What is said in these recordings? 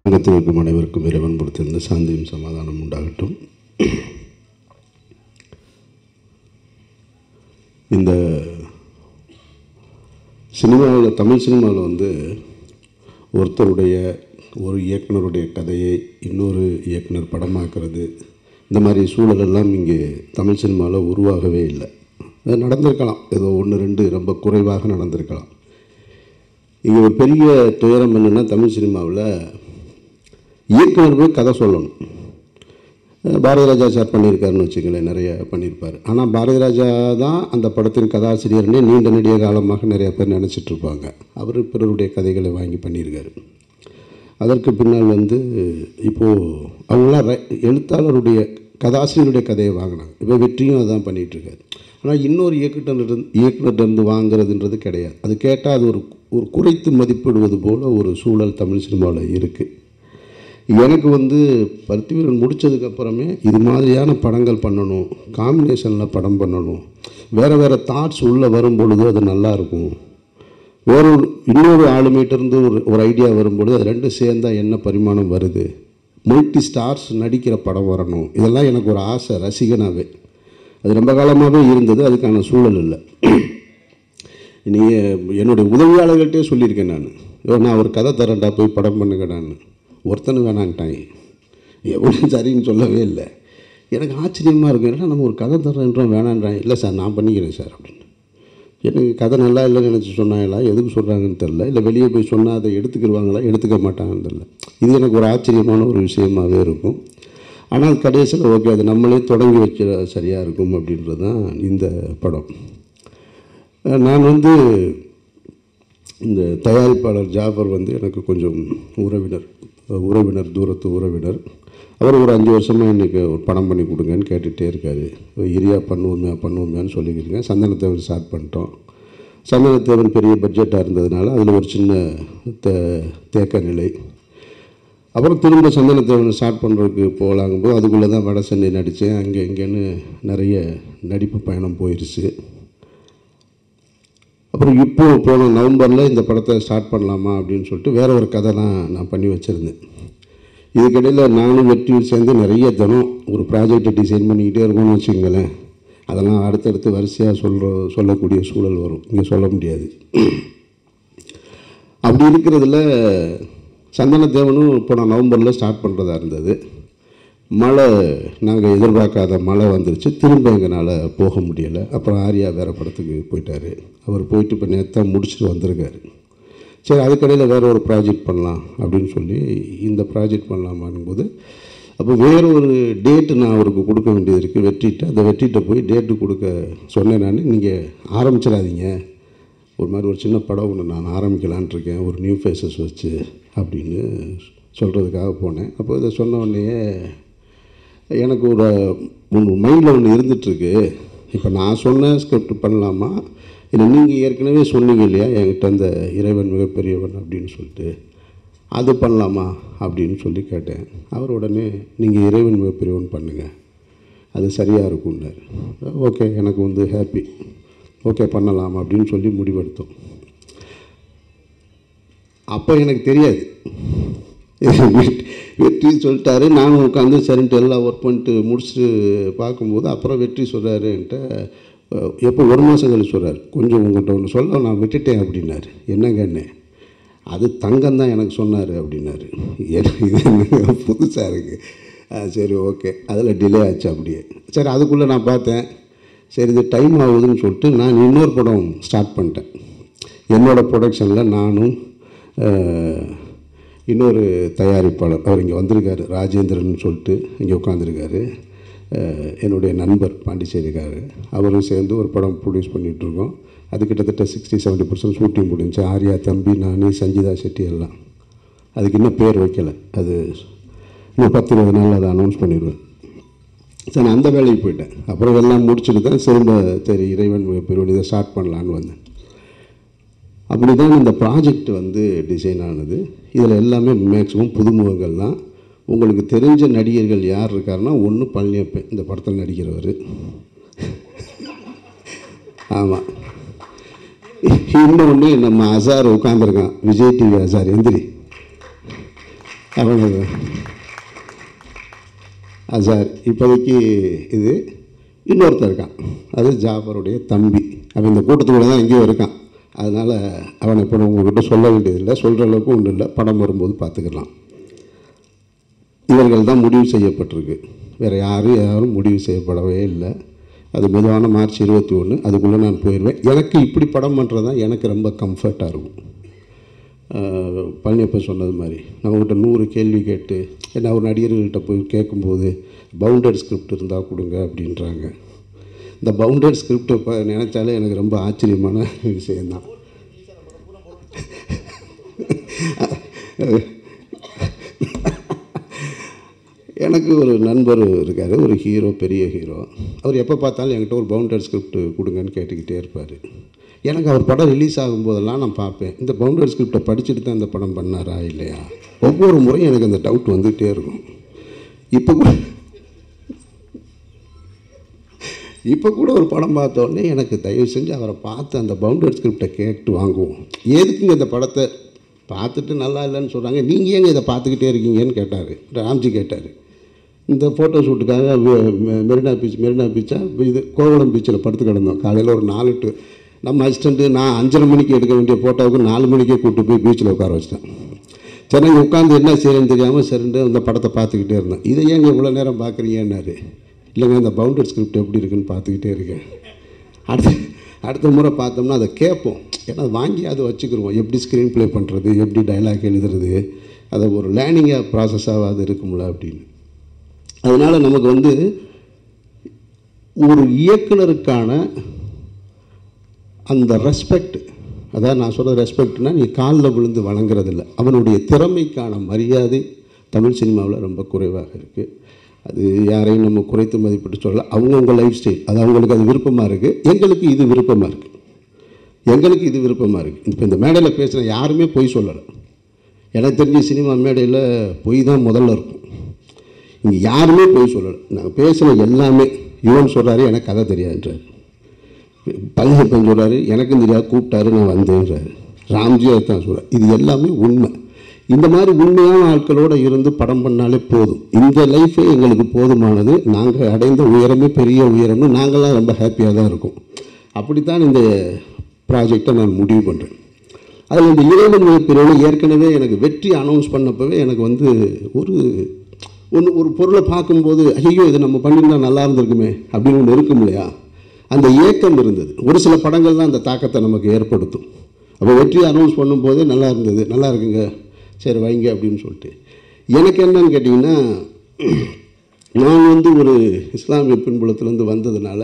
உலகத்தில் இருக்கும் அனைவருக்கும் இறைவன் கொடுத்திருந்த சாந்தியும் சமாதானம் உண்டாகட்டும் இந்த சினிமாவில் தமிழ் சினிமாவில் வந்து ஒருத்தருடைய ஒரு இயக்குனருடைய கதையை இன்னொரு இயக்குனர் படமாக்குறது இந்த மாதிரி சூழலெல்லாம் இங்கே தமிழ் சினிமாவில் உருவாகவே இல்லை அது நடந்திருக்கலாம் ஏதோ ஒன்று ரெண்டு ரொம்ப குறைவாக நடந்திருக்கலாம் இங்கே ஒரு பெரிய துயரம் என்னென்னா தமிழ் சினிமாவில் இயக்குனர் போய் கதை சொல்லணும் அஹ் பாரதி ராஜா சார் பண்ணியிருக்காருன்னு வச்சுங்களேன் நிறைய பண்ணியிருப்பார் ஆனால் பாரதி ராஜா தான் அந்த படத்தின் கதாசிரியர்னே நீண்ட நெடிய காலமாக நிறைய பேர் நினச்சிட்டு இருப்பாங்க அவர் பிறருடைய கதைகளை வாங்கி பண்ணியிருக்காரு அதற்கு பின்னால் வந்து இப்போது அவங்களாம் ரை- எழுத்தாளருடைய கதாசிரியருடைய கதையை வாங்கினாங்க இப்போ வெற்றியும் அதான் பண்ணிகிட்டு இருக்காரு ஆனால் இன்னொரு இயக்குனர் இயக்குனர்கிட்ட வாங்குறதுன்றது கிடையாது அது கேட்டால் அது ஒரு ஒரு குறைத்து மதிப்பிடுவது போல் ஒரு சூழல் தமிழ் சினிமாவில் இருக்குது எனக்கு வந்து பருத்திவீரன் முடிச்சதுக்கு அப்புறமே இது மாதிரியான படங்கள் பண்ணணும் காம்பினேஷனில் படம் பண்ணணும் வேறு வேறு தாட்ஸ் உள்ளே வரும் பொழுது அது நல்லா இருக்கும் வேறொரு இன்னொரு ஆளுமையிட்ட இருந்து ஒரு ஒரு ஐடியா வரும்பொழுது அது ரெண்டும் சேர்ந்தா என்ன பரிமாணம் வருது மல்டி ஸ்டார்ஸ் நடிக்கிற படம் வரணும் இதெல்லாம் எனக்கு ஒரு ஆசை ரசிகனாகவே அது ரொம்ப காலமாகவே இருந்தது அதுக்கான சூழல் இல்லை நீங்கள் என்னுடைய உதவியாளர்கள்ட்டே சொல்லியிருக்கேன் நான் ஐயோ நான் ஒரு கதை தரேன்டா போய் படம் பண்ணுங்கடான்னு ஒருத்தனும் வேணான்ட்டாங்க எவ்வளோ சரின்னு சொல்லவே இல்லை எனக்கு ஆச்சரியமாக இருக்கும் ஏன்னா நம்ம ஒரு கதை தரேன்றோம் வேணான்றாங்க இல்லை சார் நான் பண்ணிக்கிறேன் சார் அப்படின்னு எனக்கு கதை நல்லா இல்லைன்னு நினச்சி சொன்னாங்களா எதுக்கு சொல்கிறாங்கன்னு தெரில இல்லை வெளியே போய் சொன்னால் அதை எடுத்துக்கிடுவாங்களா எடுத்துக்க மாட்டாங்கன்னு தெரில இது எனக்கு ஒரு ஆச்சரியமான ஒரு விஷயமாகவே இருக்கும் ஆனால் கடைசியில் ஓகே அது நம்மளே தொடங்கி வைக்கிற சரியாக இருக்கும் அப்படின்றது தான் இந்த படம் அஹ் நான் வந்து இந்த தயாரிப்பாளர் ஜாஃபர் வந்து எனக்கு கொஞ்சம் உறவினர் அஹ் உறவினர் தூரத்து உறவினர் அவர் ஒரு அஞ்சு வருஷமாக இன்றைக்கி ஒரு படம் பண்ணி கொடுங்கன்னு கேட்டுகிட்டே இருக்காரு இரியா பண்ணுவோமே பண்ணுவோமேன்னு சொல்லிக்கிட்டு சந்தனத்தேவன் ஸ்டார்ட் பண்ணிட்டோம் சந்தனத்தேவன் பெரிய பட்ஜெட்டாக இருந்ததுனால அதில் ஒரு சின்ன தே தேக்க நிலை அப்புறம் திரும்ப சந்தனத்தேவன் ஸ்டார்ட் பண்ணுறதுக்கு போகலாங்கும்போது அதுக்குள்ளே தான் வட சென்னை நடித்தேன் அங்கே இங்கேன்னு நிறைய நடிப்பு பயணம் போயிடுச்சு அப்புறம் இப்போ போன நவம்பரில் இந்த படத்தை ஸ்டார்ட் பண்ணலாமா அப்படின்னு சொல்லிட்டு வேற ஒரு கதை தான் நான் பண்ணி வச்சுருந்தேன் இதுக்கிடையில் நானும் வெற்றியும் சேர்ந்து நிறைய தினம் ஒரு ப்ராஜெக்டை டிசைன் பண்ணிக்கிட்டே இருக்கோம்னு வச்சுக்கோங்களேன் அதெல்லாம் அடுத்தடுத்து வரிசையாக சொல்கிற சொல்லக்கூடிய சூழல் வரும் இங்கே சொல்ல முடியாது அப்படி இருக்கிறதுல சந்தனத்தேவனும் இப்போ நான் நவம்பரில் ஸ்டார்ட் பண்ணுறதா இருந்தது மழை நாங்கள் எதிர்பார்க்காத மழை வந்துருச்சு திரும்ப எங்களால் போக முடியலை அப்புறம் ஆர்யா வேறு படத்துக்கு போயிட்டார் அவர் போயிட்டு இப்போ நேற்று தான் முடிச்சுட்டு வந்திருக்காரு சரி அதுக்கடையில் வேறு ஒரு ப்ராஜெக்ட் பண்ணலாம் அப்படின்னு சொல்லி இந்த ப்ராஜெக்ட் பண்ணலாமான் போது அப்போ வேறு ஒரு டேட்டு நான் அவருக்கு கொடுக்க வேண்டியது இருக்குது வெற்றிட்ட அந்த வெற்றிட்ட போய் டேட்டு கொடுக்க சொன்னேன் நான் நீங்கள் ஆரம்பிச்சிடாதீங்க ஒரு மாதிரி ஒரு சின்ன படம் ஒன்று நான் ஆரம்பிக்கலான் இருக்கேன் ஒரு நியூ ஃபேஸஸ் வச்சு அப்படின்னு சொல்கிறதுக்காக போனேன் அப்போ இதை சொன்ன உடனேயே எனக்கு ஒரு ஒன்று மைண்டில் ஒன்று இருந்துகிட்ருக்கு இப்போ நான் சொன்ன ஸ்கிரிப்ட் பண்ணலாமா இல்லை நீங்கள் ஏற்கனவே சொன்னீங்க இல்லையா என்கிட்ட அந்த இறைவன் மிகப்பெரியவன் அப்படின்னு சொல்லிட்டு அது பண்ணலாமா அப்படின்னு சொல்லி கேட்டேன் அவர் உடனே நீங்கள் இறைவன் மிகப்பெரியவன் பண்ணுங்கள் அது சரியாக இருக்கும்னார் ஓகே எனக்கு வந்து ஹாப்பி ஓகே பண்ணலாம் அப்படின்னு சொல்லி முடிவெடுத்தோம் அப்போ எனக்கு தெரியாது வெற்றி சொல்லிட்டாரு நானும் உட்காந்து சரின்ட்டு எல்லாம் ஒர்க் பண்ணிட்டு முடிச்சுட்டு பார்க்கும்போது அப்புறம் வெற்றி சொல்கிறாரு என்கிட்ட அஹ், எப்போ ஒரு மாதம் கழிச்சு சொல்கிறார் கொஞ்சம் உங்கள்கிட்ட ஒன்று சொல்ல நான் விட்டுட்டேன் அப்படின்னாரு என்னங்கண்ணே அது தங்கம் தான் எனக்கு சொன்னார் அப்படின்னாரு எனக்கு இது என்னங்க புதுசாக இருக்குது சரி ஓகே அதில் டிலே ஆச்சு அப்படியே சரி அதுக்குள்ளே நான் பார்த்தேன் சரி இது டைம் ஆகுதுன்னு சொல்லிட்டு நான் இன்னொரு படம் ஸ்டார்ட் பண்ணிட்டேன் என்னோடய ப்ரொடக்ஷனில் நானும் அஹ், இன்னொரு தயாரிப்பாளர் அவர் இங்கே வந்திருக்காரு ராஜேந்திரன் சொல்லிட்டு இங்கே உட்காந்துருக்காரு என்னுடைய நண்பர் பாண்டிச்சேரிக்காரு அவரும் சேர்ந்து ஒரு படம் ப்ரொடியூஸ் பண்ணிகிட்ருக்கோம் அது கிட்டத்தட்ட சிக்ஸ்டி செவன்ட்டி பர்சன்ட் ஷூட்டிங் முடிஞ்சு ஆர்யா தம்பி நான் சஞ்சிதா செட்டி எல்லாம் அதுக்கு இன்னும் பேர் வைக்கலை அது இன்னும் பத்து இருபது நாள் அதை அனௌன்ஸ் பண்ணிடுவேன் சரி நான் அந்த வேலைக்கு போயிட்டேன் அப்புறம் எல்லாம் முடிச்சுட்டு தான் திரும்ப சரி இறைவன் பெருவன் இதை ஸ்டார்ட் பண்ணலான்னு வந்தேன் அப்படி தான் இந்த ப்ராஜெக்ட் வந்து டிசைன் ஆனது இதில் எல்லாமே மேக்ஸிமம் புதுமுகங்கள் தான் உங்களுக்கு தெரிஞ்ச நடிகர்கள் யார் இருக்காருன்னா ஒன்று பழனியப்பன் இந்த படத்தில் நடிக்கிறவர் ஆமாம் இன்னொன்று நம்ம அசார் உட்காந்துருக்கான் விஜய் டிவி அசார் எந்திரி அவனது அசார் இப்போதைக்கு இது இன்னொருத்தர் இருக்கான் அது ஜாஃபருடைய தம்பி அவன் இந்த கூட்டத்துக்குள்ள தான் எங்கேயோ இருக்கான் அதனால் அவனை இப்போ உங்கள்கிட்ட சொல்ல வேண்டியதில்லை சொல்கிற அளவுக்கு ஒன்றும் இல்லை படம் வரும்போது பார்த்துக்கலாம் இவர்கள் தான் முடிவு செய்யப்பட்டிருக்கு வேறு யாரும் யாரும் முடிவு செய்யப்படவே இல்லை அது மெதுவான மார்ச் இருபத்தி ஒன்று அதுக்குள்ளே நான் போயிடுவேன் எனக்கு இப்படி படம் பண்ணுறது தான் எனக்கு ரொம்ப கம்ஃபர்ட்டாக இருக்கும் ஆஹ் பழனியப்ப சொன்னது மாதிரி நம்மக்கிட்ட நூறு கேள்வி கேட்டு என்ன ஒரு நடிகர்கள்ட்ட போய் கேட்கும்போது பவுண்டட் ஸ்கிரிப்ட் இருந்தால் கொடுங்க அப்படின்றாங்க இந்த பவுண்டட் ஸ்கிரிப்டை இப்போ நினச்சாலே எனக்கு ரொம்ப ஆச்சரியமான விஷயந்தான் எனக்கு ஒரு நண்பர் இருக்கார் ஒரு ஹீரோ பெரிய ஹீரோ அவர் எப்போ பார்த்தாலும் என்கிட்ட ஒரு பவுண்டட் ஸ்கிரிப்ட் கொடுங்கன்னு கேட்டுக்கிட்டே இருப்பார் எனக்கு அவர் படம் ரிலீஸ் ஆகும்போதெல்லாம் நான் பார்ப்பேன் இந்த பவுண்டட் ஸ்கிரிப்டை படிச்சுட்டு தான் இந்த படம் பண்ணாரா இல்லையா ஒவ்வொரு முறையும் எனக்கு அந்த டவுட் வந்துகிட்டே இருக்கும் இப்போ கூட இப்போ கூட ஒரு படம் பார்த்த உடனே எனக்கு தயவு செஞ்சு அவரை பார்த்து அந்த பவுண்டட் ஸ்கிரிப்டை கேட்டு வாங்குவோம் எதுக்குங்க இந்த படத்தை பார்த்துட்டு நல்லா இல்லைன்னு சொல்கிறாங்க நீங்கள் ஏங்க இதை பார்த்துக்கிட்டே இருக்கீங்கன்னு கேட்டார் ராம்ஜி கேட்டார் இந்த ஃபோட்டோ ஷூட்டுக்காக மெ- மெ- மெரினா பீச் மெரினா பீச்சா இது கோவளம் பீச்சில் படுத்து கிடந்தோம் காலையில் ஒரு நாலு டு நம்ம அசிஸ்டண்ட்டு நான் அஞ்சரை மணிக்கு எடுக்க வேண்டிய ஃபோட்டோவுக்கு நாலு மணிக்கே கூப்பிட்டு போய் பீச்சில் உட்கார வச்சிட்டேன் சரி நான் உட்காந்து என்ன செய்யறேன்னு தெரியாமல் சரிண்டு அந்த படத்தை பார்த்துக்கிட்டே இருந்தேன் இதை ஏங்க இவ்வளோ நேரம் பார்க்குறீங்கன்னாரு இல்லைங்க இந்த பவுண்டட் ஸ்கிரிப்ட் எப்படி இருக்குன்னு பார்த்துக்கிட்டே இருக்கேன் அடுத்த அடுத்த முறை பார்த்தோம்னா அதை கேட்போம் ஏன்னா அதை வாங்கி அதை வச்சுக்கிருவோம் எப்படி ஸ்க்ரீன் ப்ளே பண்ணுறது எப்படி டைலாக் எழுதுறது அதை ஒரு லேர்னிங்காக ப்ராசஸாக அது இருக்கும்ல அப்படின்னு அதனால் நமக்கு வந்து ஒரு இயக்குனருக்கான அந்த ரெஸ்பெக்ட் அதாவது நான் சொல்கிற ரெஸ்பெக்ட்னா நீ காலில் விழுந்து வணங்குறதில்ல அவனுடைய திறமைக்கான மரியாதை தமிழ் சினிமாவில் ரொம்ப குறைவாக இருக்குது அது யாரையும் நம்ம குறைத்து மதிப்பிட்டு சொல்லல அவங்கவுங்க லைஃப் ஸ்டைல் அது அவங்களுக்கு அது விருப்பமாக இருக்குது எங்களுக்கு இது விருப்பமாக இருக்குது எங்களுக்கு இது விருப்பமாக இருக்குது இப்போ இந்த மேடையில் பேசுகிற யாருமே பொய் சொல்லலை எனக்கு தெரிஞ்ச சினிமா மேடையில் பொய் தான் முதல்ல இருக்கும் இங்கே யாருமே பொய் சொல்லலை நாங்கள் பேசுன எல்லாமே இவன் சொல்கிறாரு எனக்கு கதை தெரியாதுன்றார் பழனியப்பன் சொல்கிறாரு எனக்கும் தெரியாது கூப்பிட்டாரு நான் வந்தேன்றாரு ராம்ஜி தான் சொல்கிறார் இது எல்லாமே உண்மை இந்த மாதிரி உண்மையான ஆட்களோடு இருந்து படம் பண்ணாலே போதும் இந்த லைஃபே எங்களுக்கு போதுமானது நாங்கள் அடைந்த உயரமே பெரிய உயரம்னு நாங்களாம் ரொம்ப ஹாப்பியாக தான் இருக்கோம் அப்படித்தான் இந்த ப்ராஜெக்டை நான் முடிவு பண்ணுறேன் அதில் இந்த இறைவன் பிரிவு ஏற்கனவே எனக்கு வெற்றி அனௌன்ஸ் பண்ணப்பவே எனக்கு வந்து ஒரு ஒன்று ஒரு பொருளை பார்க்கும்போது ஐயோ இது நம்ம பண்ணியிருந்தா நல்லா இருந்திருக்குமே அப்படின்னு ஒன்று இருக்கும் இல்லையா அந்த ஏக்கம் இருந்தது ஒரு சில படங்கள் தான் அந்த தாக்கத்தை நமக்கு ஏற்படுத்தும் அப்போ வெற்றி அனௌன்ஸ் பண்ணும்போது நல்லா இருந்தது நல்லா இருக்குங்க சரி வைங்க அப்படின்னு சொல்லிட்டு எனக்கு என்னன்னு கேட்டிங்கன்னா நான் வந்து ஒரு இஸ்லாமிய பின்புலத்திலேருந்து வந்ததுனால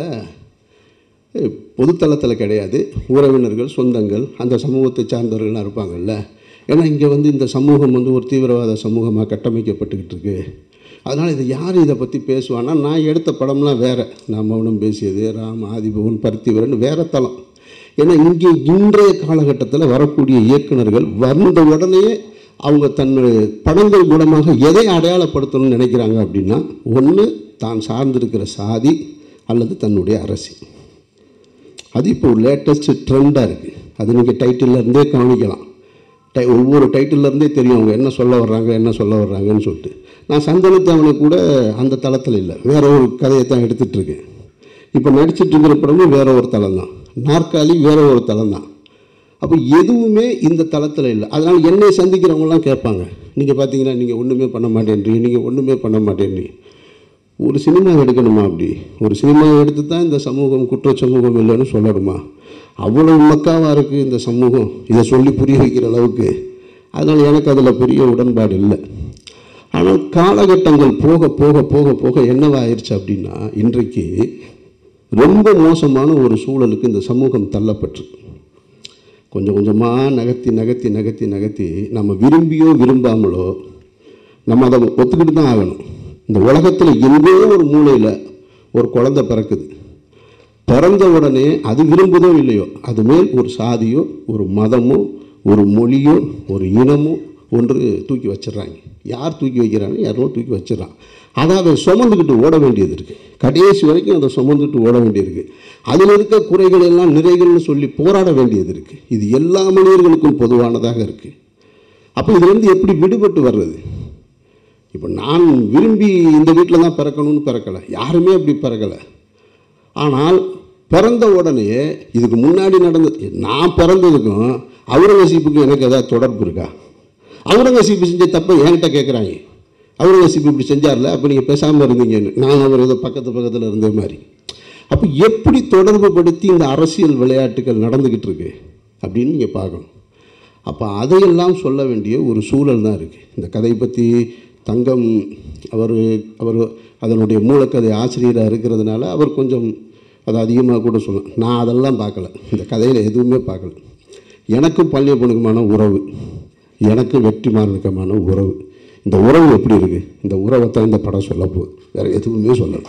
பொதுத்தளத்தில் கிடையாது உறவினர்கள் சொந்தங்கள் அந்த சமூகத்தை சார்ந்தவர்கள்லாம் இருப்பாங்கல்ல ஏன்னா இங்கே வந்து இந்த சமூகம் வந்து ஒரு தீவிரவாத சமூகமாக கட்டமைக்கப்பட்டுக்கிட்டு இருக்கு அதனால் இதை யார் இதை பற்றி பேசுவான்னா நான் எடுத்த படம்லாம் வேறு நான் மௌனம் பேசியது ராம் ஆதிபவன் பருத்திவரன் வேறு தளம் ஏன்னா இங்கே இன்றைய காலகட்டத்தில் வரக்கூடிய இயக்குனர்கள் வந்த உடனே அவங்க தன்னுடைய படங்கள் மூலமாக எதை அடையாளப்படுத்தணும்னு நினைக்கிறாங்க அப்படின்னா ஒன்று தான் சார்ந்திருக்கிற சாதி அல்லது தன்னுடைய அரசியல் அது இப்போ ஒரு லேட்டஸ்ட் ட்ரெண்டாக இருக்குது அது நீங்கள் டைட்டில்ல இருந்தே கவனிக்கலாம் டை ஒவ்வொரு டைட்டில்ல இருந்தே தெரியும் அவங்க என்ன சொல்ல வர்றாங்க என்ன சொல்ல வர்றாங்கன்னு சொல்லிட்டு நான் சந்தனத்தவனை கூட அந்த தளத்தில் இல்லை வேற ஒரு கதையை தான் எடுத்துகிட்டு இருக்கேன் இப்போ நடிச்சிட்டு இருக்கிற படமும் வேற ஒரு தளம் தான் நாற்காலி வேற ஒரு தளம் தான் அப்போ எதுவுமே இந்த தளத்தில் இல்லை அதனால் என்னை சந்திக்கிறவங்களாம் கேட்பாங்க நீங்கள் பார்த்தீங்கன்னா நீங்கள் ஒன்றுமே பண்ண மாட்டேன்றீங்க நீங்கள் ஒன்றுமே பண்ண மாட்டேன்றீங்க ஒரு சினிமா எடுக்கணுமா அப்படி ஒரு சினிமா எடுத்து தான் இந்த சமூகம் குற்ற சமூகம் இல்லைன்னு சொல்லணுமா அவ்வளவு மக்காவாக இருக்குது இந்த சமூகம் இதை சொல்லி புரிய வைக்கிற அளவுக்கு அதனால் எனக்கு அதில் பெரிய உடன்பாடு இல்லை ஆனால் காலகட்டங்கள் போக போக போக போக என்னவாயிருச்சு அப்படின்னா இன்றைக்கு ரொம்ப மோசமான ஒரு சூழலுக்கு இந்த சமூகம் தள்ளப்பட்டிருக்கு கொஞ்சம் கொஞ்சமாக நகர்த்தி நகர்த்தி நகர்த்தி நகர்த்தி நம்ம விரும்பியோ விரும்பாமலோ நம்ம அதை ஒத்துக்கிட்டு தான் ஆகணும் இந்த உலகத்தில் எங்கோ ஒரு மூலையில் ஒரு குழந்தை பிறக்குது பிறந்த உடனே அது விரும்புதோ இல்லையோ அது மேல் ஒரு சாதியோ ஒரு மதமோ ஒரு மொழியோ ஒரு இனமோ ஒன்று தூக்கி வச்சிடுறாங்க யார் தூக்கி வைக்கிறாங்க யாரோ தூக்கி வச்சிடறான் அதை அதை சுமந்துக்கிட்டு ஓட வேண்டியது இருக்குது கடைசி வரைக்கும் அதை சுமந்துட்டு ஓட வேண்டியிருக்கு அதில் இருக்க குறைகள் எல்லாம் நிறைகள்னு சொல்லி போராட வேண்டியது இருக்குது இது எல்லா மனிதர்களுக்கும் பொதுவானதாக இருக்குது அப்போ இதுலேருந்து எப்படி விடுபட்டு வர்றது இப்போ நான் விரும்பி இந்த வீட்டில் தான் பிறக்கணும்னு பிறக்கலை யாருமே அப்படி பிறக்கலை ஆனால் பிறந்த உடனே இதுக்கு முன்னாடி நடந்த நான் பிறந்ததுக்கும் அவுரங்கசீப்புக்கும் எனக்கு ஏதாவது தொடர்பு இருக்கா அவுரங்கசீப்பு செஞ்ச தப்பை என்கிட்ட கேட்குறாங்க அவுரங்கசீப்பு இப்படி செஞ்சார்ல அப்போ நீங்கள் பேசாமல் இருந்தீங்கன்னு நான் அவர் ஏதோ பக்கத்து பக்கத்தில் இருந்த மாதிரி அப்போ எப்படி தொடர்பு படுத்தி இந்த அரசியல் விளையாட்டுகள் நடந்துக்கிட்டு இருக்கு அப்படின்னு நீங்கள் பார்க்கணும் அப்போ அதையெல்லாம் சொல்ல வேண்டிய ஒரு சூழல் தான் இருக்குது இந்த கதை பற்றி தங்கம் அவர் அவர் அதனுடைய மூலக்கதை ஆசிரியராக இருக்கிறதுனால அவர் கொஞ்சம் அதை அதிகமாக கூட சொல்லலாம் நான் அதெல்லாம் பார்க்கல இந்த கதையில் எதுவுமே பார்க்கல எனக்கும் பழனியப்பனுக்குமான உறவு எனக்கும் வெற்றிமாறனுக்குமான உறவு இந்த உறவு எப்படி இருக்குது இந்த உறவை தான் இந்த படம் சொல்ல போகுது வேறு எதுவுமே சொல்லலை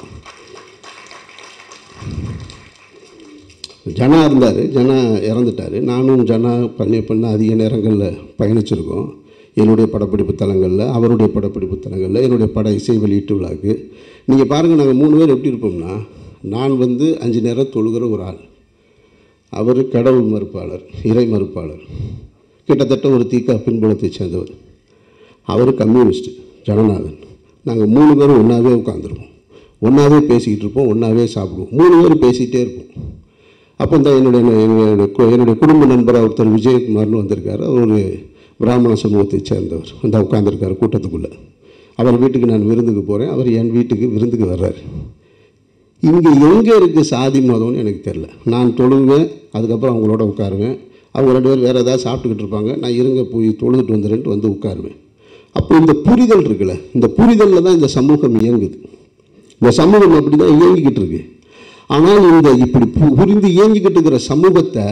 ஜனா இருந்தார் ஜனா இறந்துட்டார் நானும் ஜனா பழனியப்பன் அதிக நேரங்களில் பயணிச்சிருக்கோம் என்னுடைய படப்பிடிப்பு தலங்களில் அவருடைய படப்பிடிப்பு தலங்களில் என்னுடைய பட இசை வெளியீட்டு விழாக்கு நீங்கள் பாருங்கள் நாங்கள் மூணு பேர் எப்படி இருப்போம்னா நான் வந்து அஞ்சு நேரம் தொழுகிற ஒரு ஆள் அவர் கடவுள் மறுப்பாளர் இறை மறுப்பாளர் கிட்டத்தட்ட ஒரு தீக்கா பின்புலத்தை சேர்ந்தவர் அவர் கம்யூனிஸ்ட் ஜனநாதன் நாங்கள் மூணு பேரும் ஒன்றாவே உட்காந்துருப்போம் ஒன்றாவே பேசிக்கிட்டு இருப்போம் ஒன்றாவே சாப்பிடுவோம் மூணு பேரும் பேசிகிட்டே இருப்போம் அப்போ இந்த என்னுடைய என்னுடைய கு- என்னுடைய குடும்ப நண்பர் ஒருத்தர் விஜயகுமார்னு வந்திருக்காரு அவர் ஒரு பிராமண சமூகத்தை சேர்ந்தவர் அந்த உட்காந்துருக்காரு கூட்டத்துக்குள்ளே அவர் வீட்டுக்கு நான் விருந்துக்கு போகிறேன் அவர் என் வீட்டுக்கு விருந்துக்கு வர்றாரு இங்கே எங்கே இருக்குது சாதி மதம்னு எனக்கு தெரில நான் தொழுவேன் அதுக்கப்புறம் அவங்களோட உட்காருவேன் அவங்க ரெண்டு பேரும் வேறு ஏதாவது சாப்பிட்டுக்கிட்டு இருப்பாங்க நான் இருங்க போய் தொழுதுட்டு வந்துடுறேன்ட்டு வந்து உட்காருவேன் அப்போ இந்த புரிதல் இருக்குல்ல இந்த புரிதலில் தான் இந்த சமூகம் இயங்குது இந்த சமூகம் அப்படி தான் இயங்கிக்கிட்டு இருக்கு ஆனால் இந்த இப்படி பு- புரிந்து இயங்கிக்கிட்டு இருக்கிற சமூகத்தை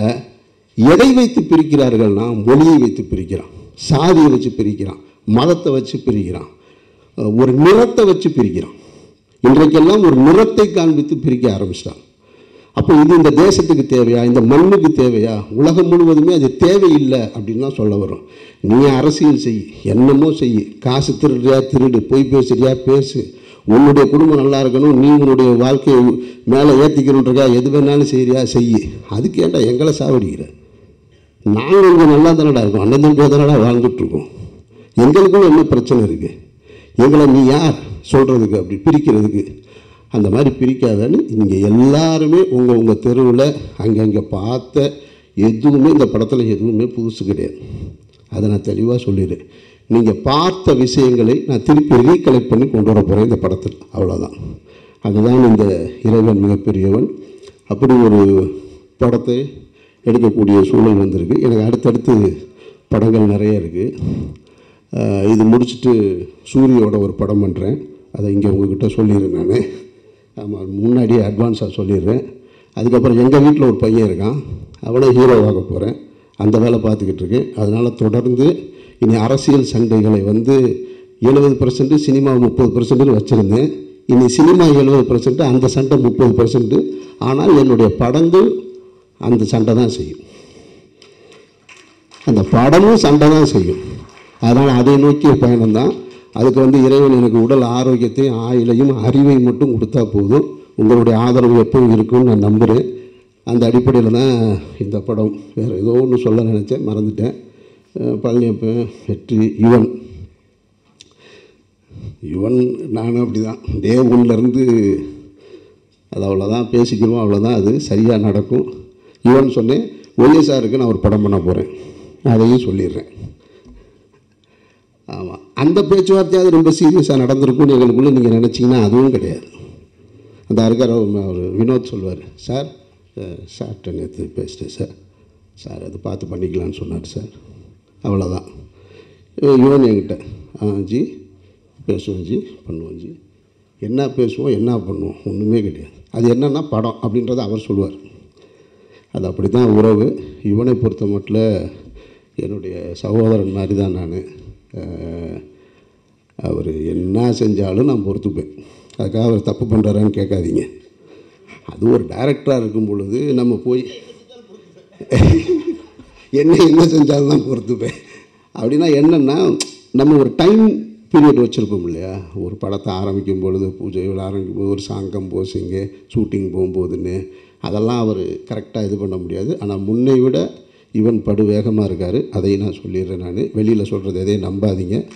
எதை வைத்து பிரிக்கிறார்கள்னா மொழியை வைத்து பிரிக்கிறான் சாதியை வச்சு பிரிக்கிறான் மதத்தை வச்சு பிரிக்கிறான் அஹ் ஒரு நிறத்தை வச்சு பிரிக்கிறான் இன்றைக்கெல்லாம் ஒரு நிறத்தை காண்பித்து பிரிக்க ஆரம்பிச்சிட்டான் அப்போ இது இந்த தேசத்துக்கு தேவையா இந்த மண்ணுக்கு தேவையா உலகம் முழுவதுமே அது தேவையில்லை அப்படின்னு தான் சொல்ல வரும் நீ அரசியல் செய் என்னமோ செய் காசு திருடுறியா திருடு பொய் பேசுறியா பேசு உன்னுடைய குடும்பம் நல்லா இருக்கணும் நீ உன்னுடைய வாழ்க்கையை மேலே ஏற்றிக்கணுன்றக்கா எது வேணாலும் செய்றியா செய் அதுக்கு ஏன்டா எங்களை சாவடிக்கிற நாங்கள் இங்கே நல்லா தானடா இருக்கோம் அண்ணன் தம்பியாக தானடா வாழ்ந்துட்டு இருக்கோம் எங்களுக்குள்ள என்ன பிரச்சனை இருக்குது எங்களை நீ யார் சொல்கிறதுக்கு அப்படி பிரிக்கிறதுக்கு அந்த மாதிரி பிரிக்காதன்னு நீங்கள் எல்லாருமே உங்கள் உங்கள் தெருவில் அங்கங்கே பார்த்த எதுவுமே இந்த படத்தில் எதுவுமே புதுசு கிடையாது அதை நான் தெளிவாக சொல்லிடுறேன் நீங்கள் பார்த்த விஷயங்களை நான் திருப்பி ரீகலெக்ட் பண்ணி கொண்டு வர போகிறேன் இந்த படத்தில் அவ்வளோதான் அதுதான் இந்த இறைவன் மிகப்பெரியவன் அப்படி ஒரு படத்தை எடுக்கக்கூடிய சூழல் வந்திருக்கு எனக்கு அடுத்தடுத்து படங்கள் நிறைய இருக்குது இது முடிச்சுட்டு சூரியோட ஒரு படம் பண்ணுறேன் அதை இங்கே உங்ககிட்ட சொல்லிடுறேன் நான் ஆமாம் முன்னாடியே அட்வான்ஸாக சொல்லிடுறேன் அதுக்கப்புறம் எங்கள் வீட்டில் ஒரு பையன் இருக்கான் அவனை ஹீரோவாக போகிறேன் அந்த வேலை பார்த்துக்கிட்டு இருக்கேன் அதனால் தொடர்ந்து இனி அரசியல் சண்டைகளை வந்து எழுபது பர்சன்ட் சினிமா முப்பது பர்சன்ட்னு வச்சுருந்தேன் இனி சினிமா எழுபது பர்சன்ட் அந்த சண்டை முப்பது பர்சன்ட் ஆனால் என்னுடைய படங்கள் அந்த சண்டை தான் செய்யும் அந்த படமும் சண்டை தான் செய்யும் அதனால் அதை நோக்கிய பயணம் தான் அதுக்கு வந்து இறைவன் எனக்கு உடல் ஆரோக்கியத்தையும் ஆயுளையும் அறிவையும் மட்டும் கொடுத்தா போதும் உங்களுடைய ஆதரவு எப்பவும் இருக்கும்னு நான் நம்புகிறேன் அந்த அடிப்படையில் தான் இந்த படம் வேறு ஏதோ ஒன்று சொல்ல நினச்சேன் மறந்துட்டேன் அஹ் பழனியப்பன் வெற்றி யுவன் யுவன் நானும் அப்படி தான் டே ஒன்லேருந்து அது அவ்வளோதான் பேசிக்கிறோம் அவ்வளோதான் அது சரியாக நடக்கும் யுவன் சொன்னேன் ஒல்லிய சாருக்கு நான் ஒரு படம் பண்ண போகிறேன் அதையும் சொல்லிடுறேன் ஆமாம் அந்த பேச்சுவார்த்தையாவது ரொம்ப சீரியஸாக நடந்திருக்கும்னு எங்களுக்குள்ளே நீங்கள் நினச்சிங்கன்னா அதுவும் கிடையாது அந்த இருக்கார் அவர் வினோத் சொல்வார் சார் அஹ், சார்கிட்ட நேற்று பேசிட்டேன் சார் சார் அது பார்த்து பண்ணிக்கலான்னு சொன்னார் சார் அவ்வளோதான் யுவன் என்கிட்ட ஆ ஜி பேசுவோம் ஜி பண்ணுவோம் ஜி என்ன பேசுவோம் என்ன பண்ணுவோம் ஒன்றுமே கிடையாது அது என்னன்னா படம் அப்படின்றத அவர் சொல்லுவார் அது அப்படி தான் உறவு இவனை பொறுத்த மட்டும் என்னுடைய சகோதரன் மாதிரி தான் நான் அவர் என்ன செஞ்சாலும் நான் பொறுத்துப்பேன் அதுக்காக அவர் தப்பு பண்ணுறாரான்னு கேட்காதீங்க அது ஒரு டைரக்டராக இருக்கும் பொழுது நம்ம போய் என்ன என்ன செஞ்சாலும் தான் பொறுத்துப்பேன் அப்படின்னா என்னென்னா நம்ம ஒரு டைம் பீரியட் வச்சுருப்போம் இல்லையா ஒரு படத்தை ஆரம்பிக்கும் பொழுது பூஜை விழா ஆரம்பிக்கும் போது ஒரு சாங்கம் போசிங்கு ஷூட்டிங் போகும்போதுன்னு அதெல்லாம் அவர் கரெக்டாக இது பண்ண முடியாது ஆனால் முன்னை விட இவன் படு வேகமாக இருக்கார் அதையும் நான் சொல்லிடுறேன் நான் வெளியில் சொல்கிறது எதையும் நம்பாதீங்க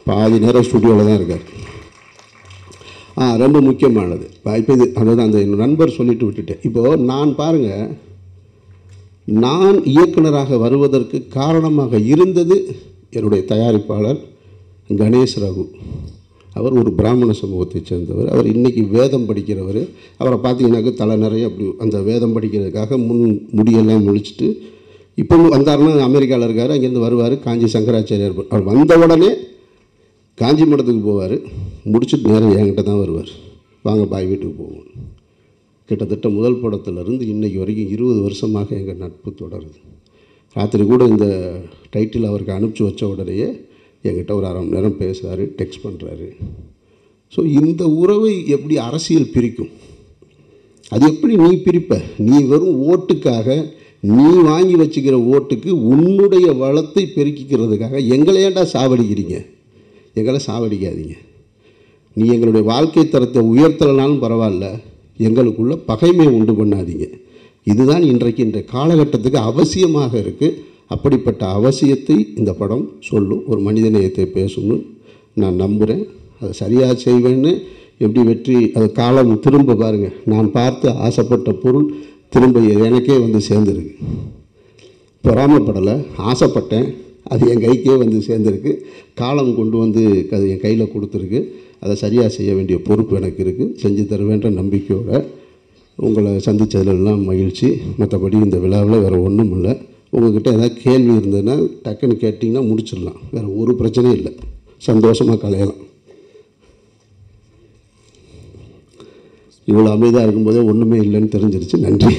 பாதி நேரம் ஸ்டுடியோவில் தான் இருக்கார் ஆ ரொம்ப முக்கியமானது இப்போ இது அதாவது அந்த என் நண்பர் சொல்லிட்டு விட்டுட்டேன் இப்போது நான் பாருங்கள் நான் இயக்குனராக வருவதற்கு காரணமாக இருந்தது என்னுடைய தயாரிப்பாளர் கணேஷ் ரகு அவர் ஒரு பிராமண சமூகத்தைச் சேர்ந்தவர் அவர் இன்றைக்கி வேதம் படிக்கிறவர் அவரை பார்த்தீங்கன்னாக்க தலை நிறைய அப்படி அந்த வேதம் படிக்கிறதுக்காக முன் முடியெல்லாம் முழிச்சிட்டு இப்போ வந்தாருன்னா அமெரிக்காவில் இருக்கார் அங்கேருந்து வருவார் காஞ்சி சங்கராச்சாரியார் அவர் வந்த உடனே காஞ்சி மடத்துக்கு போவார் முடிச்சுட்டு நேரம் என்கிட்ட தான் வருவார் வாங்க பாய் வீட்டுக்கு போவோம் கிட்டத்தட்ட முதல் படத்துலேருந்து இன்னைக்கு வரைக்கும் இருபது வருஷமாக எங்கள் நட்பு தொடருது ராத்திரி கூட இந்த டைட்டில் அவருக்கு அனுப்பிச்சி வச்ச உடனேயே என்கிட்ட ஒரு அரை மணி நேரம் பேசுகிறாரு டெக்ஸ்ட் பண்ணுறாரு ஸோ இந்த உறவை எப்படி அரசியல் பிரிக்கும் அது எப்படி நீ பிரிப்ப நீ வெறும் ஓட்டுக்காக நீ வாங்கி வச்சுக்கிற ஓட்டுக்கு உன்னுடைய வளத்தை பெருக்கிக்கிறதுக்காக எங்களை ஏன்டா சாவடிக்கிறீங்க எங்களை சாவடிக்காதீங்க நீ எங்களுடைய வாழ்க்கை தரத்தை உயர்த்தலைனாலும் பரவாயில்ல எங்களுக்குள்ள பகைமையை உண்டு பண்ணாதீங்க இதுதான் இன்றைக்கு இன்றைய காலகட்டத்துக்கு அவசியமாக இருக்குது அப்படிப்பட்ட அவசியத்தை இந்த படம் சொல்லும் ஒரு மனிதநேயத்தை பேசும்னு நான் நம்புகிறேன் அதை சரியாக செய்வேன்னு எப்படி வெற்றி அது காலம் திரும்ப பாருங்கள் நான் பார்த்து ஆசைப்பட்ட பொருள் திரும்ப எனக்கே வந்து சேர்ந்துருக்கு பொறாமப்படலை ஆசைப்பட்டேன் அது என் கைக்கே வந்து சேர்ந்துருக்கு காலம் கொண்டு வந்து அது என் கையில் கொடுத்துருக்கு அதை சரியாக செய்ய வேண்டிய பொறுப்பு எனக்கு இருக்குது செஞ்சு தருவேன்ற நம்பிக்கையோடு உங்களை சந்தித்ததுலாம் மகிழ்ச்சி மற்றபடி இந்த விழாவில் வேறு ஒன்றும் இல்லை உங்கள்கிட்ட ஏதாவது கேள்வி இருந்ததுன்னா டக்குன்னு கேட்டிங்கன்னா முடிச்சிடலாம் வேறு ஒரு பிரச்சனையும் இல்லை சந்தோஷமாக கலையலாம் இவ்வளோ அமைதியாக இருக்கும்போதே ஒன்றுமே இல்லைன்னு தெரிஞ்சிருச்சு நன்றி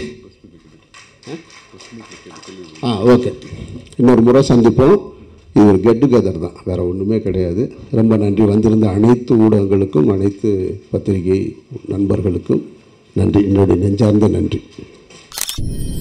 ஆ ஓகே இன்னொரு முறை சந்திப்போம் இது ஒரு கெட் டுகெதர் தான் வேறு ஒன்றுமே கிடையாது ரொம்ப நன்றி வந்திருந்த அனைத்து ஊடகங்களுக்கும் அனைத்து பத்திரிகை நண்பர்களுக்கும் நன்றி என்னுடைய நெஞ்சார்ந்த நன்றி